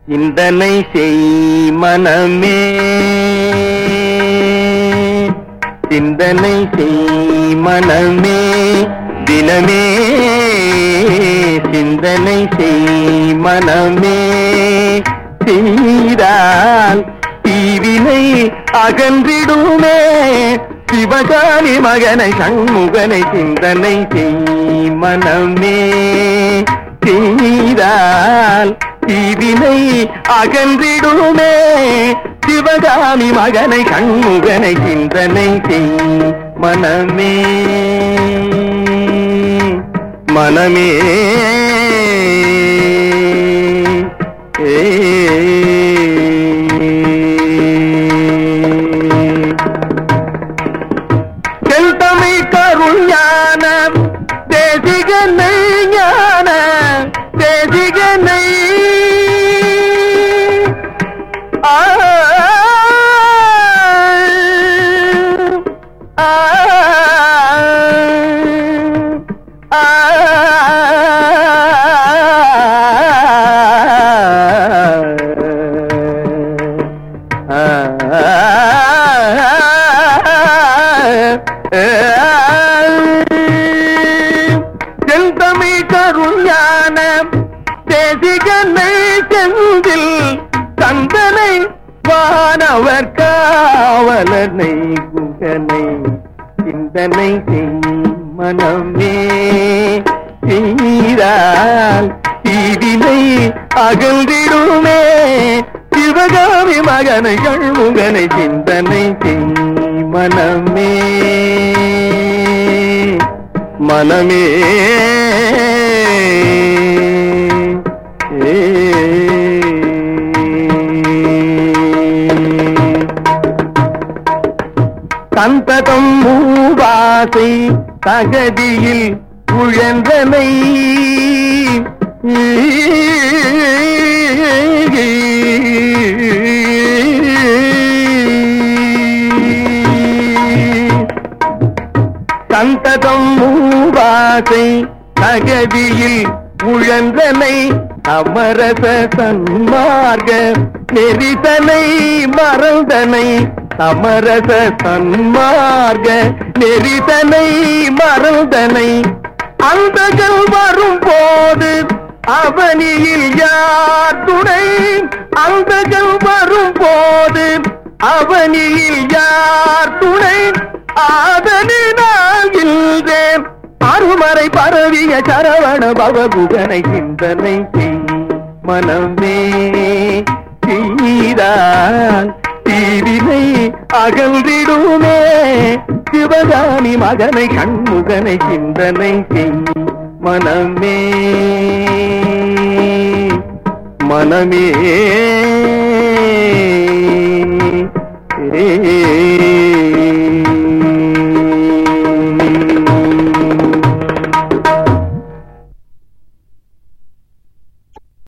சிந்தனை செய் மனமே சிந்தனை செய் மனமே தினமே சிந்தனை செய் மனமே செய்தால் தீவினை அகன்றிடுமே சிவகாமி மகனை சண்முகனை சிந்தனை செய் மனமே செய்தால் தீவினை அகன்றிடுமே சிவகாமி மகனை கண்முகனை சிந்தனை செய் மனமே மனமே ஏ செந்தமை கருள் ஞான தேசிகனை ஞான தேசிகனை ஆ ஆ செந்தமை கருஞான தேசிகனை செந்தில் கந்தனை வானவர் காவலனை குகனை சிந்தனை செய் மனமே செய்தால் தீவினை அகழ்ந்திடுமே சிவகாமி மகனை கண்முகனை சிந்தனை செய் மனமே மனமே சந்ததம் மூவாசை தகதியில் உழன்றனை சந்ததம் மூவாசை தகதியில் உழன்றனை அமரச சன்மார்க நெறிதனை மறந்தனை அமரச சன்மார்க நெறிதனை மறந்தனை அந்தகள் வரும் போது அவனியில் யார் துணை அந்தகள் வரும் போது அவனியில் யார் துணை ஆதலினால் இல்தேன் அருமறை பரவிய சரவண பவகுகனை சிந்தனை செய் மனமே செய்தால் தீவினை அகன்றிடுமே சிவகாமி மகனை கண்முகனை சிந்தனை செய் மனமே மனமே